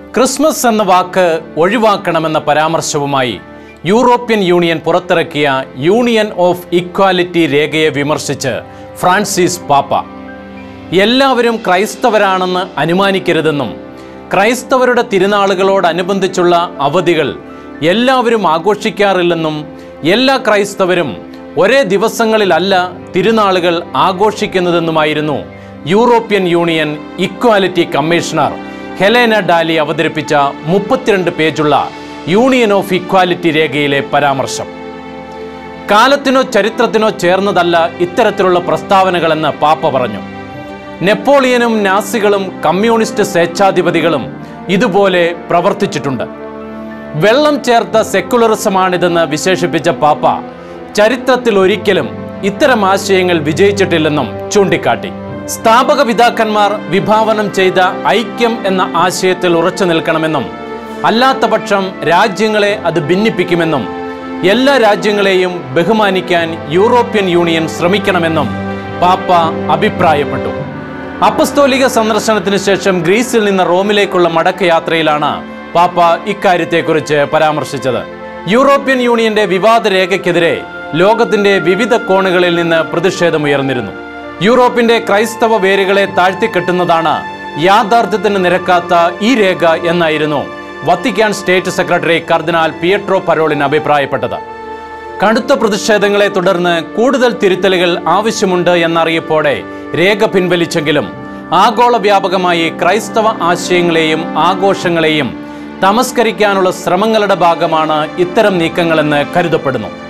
Christmas എന്ന വാക്ക് ഒഴിവാക്കണമെന്ന പരാമർശവുമായി യൂറോപ്യൻ യൂണിയൻ പുറത്തിറക്കിയ യൂണിയൻ ഓഫ് ഇക്വാലിറ്റി രേഖയെ വിമർശിച്ച് ഫ്രാൻസിസ് പാപ്പ എല്ലാവരും ക്രൈസ്തവരാണെന്ന് അനുമാനിക്കരുതെന്നും ക്രൈസ്തവരുടെ തിരുനാളുകളോടനുബന്ധിച്ചുള്ള അവധികൾ എല്ലാവരും ആഘോഷിക്കാറില്ലെന്നും എല്ലാ ക്രൈസ്തവരും ഒരേ ദിവസങ്ങളിലല്ല തിരുനാളുകൾ ആഘോഷിക്കുന്നതെന്നുമായിരുന്നു European union equality commissioner Helena Dalli അവതരിപ്പിച്ച മുപ്പത്തിരണ്ട് പേജുള്ള യൂണിയൻ ഓഫ് ഇക്വാലിറ്റി രേഖയിലെ പരാമർശം കാലത്തിനോ ചരിത്രത്തിനോ ചേർന്നതല്ല ഇത്തരത്തിലുള്ള പ്രസ്താവനകളെന്ന് പാപ്പ പറഞ്ഞു നെപ്പോളിയനും നാസികളും കമ്മ്യൂണിസ്റ്റ് സ്വേച്ഛാധിപതികളും ഇതുപോലെ പ്രവർത്തിച്ചിട്ടുണ്ട് വെള്ളം ചേർത്ത സെക്കുലറിസമാണിതെന്ന് വിശേഷിപ്പിച്ച പാപ്പ ചരിത്രത്തിൽ ഒരിക്കലും ഇത്തരം ആശയങ്ങൾ വിജയിച്ചിട്ടില്ലെന്നും ചൂണ്ടിക്കാട്ടി സ്ഥാപക പിതാക്കന്മാർ വിഭാവനം ചെയ്ത ഐക്യം എന്ന ആശയത്തിൽ ഉറച്ചു നിൽക്കണമെന്നും അല്ലാത്തപക്ഷം രാജ്യങ്ങളെ അത് ഭിന്നിപ്പിക്കുമെന്നും എല്ലാ രാജ്യങ്ങളെയും ബഹുമാനിക്കാൻ യൂറോപ്യൻ യൂണിയൻ ശ്രമിക്കണമെന്നും പാപ്പ അഭിപ്രായപ്പെട്ടു അപ്പസ്തോലിക സന്ദർശനത്തിന് ശേഷം ഗ്രീസിൽ നിന്ന് റോമിലേക്കുള്ള മടക്കയാത്രയിലാണ് പാപ്പ ഇക്കാര്യത്തെക്കുറിച്ച് പരാമർശിച്ചത് യൂറോപ്യൻ യൂണിയന്റെ വിവാദ രേഖയ്ക്കെതിരെ ലോകത്തിന്റെ വിവിധ കോണുകളിൽ നിന്ന് പ്രതിഷേധമുയർന്നിരുന്നു യൂറോപ്പിന്റെ ക്രൈസ്തവ വേരുകളെ താഴ്ത്തിക്കെട്ടുന്നതാണ് യാഥാർത്ഥ്യത്തിന് നിരക്കാത്ത ഈ രേഖ എന്നായിരുന്നു വത്തിക്കാൻ സ്റ്റേറ്റ് സെക്രട്ടറി കർദിനാൾ പിയട്രോ പരോളിൻ അഭിപ്രായപ്പെട്ടത് കടുത്ത പ്രതിഷേധങ്ങളെ തുടർന്ന് കൂടുതൽ തിരുത്തലുകൾ ആവശ്യമുണ്ട് എന്നറിയപ്പോടെ രേഖ പിൻവലിച്ചെങ്കിലും ആഗോള വ്യാപകമായി ക്രൈസ്തവ ആശയങ്ങളെയും ആഘോഷങ്ങളെയും തമസ്കരിക്കാനുള്ള ശ്രമങ്ങളുടെ ഭാഗമാണ് ഇത്തരം നീക്കങ്ങളെന്ന് കരുതപ്പെടുന്നു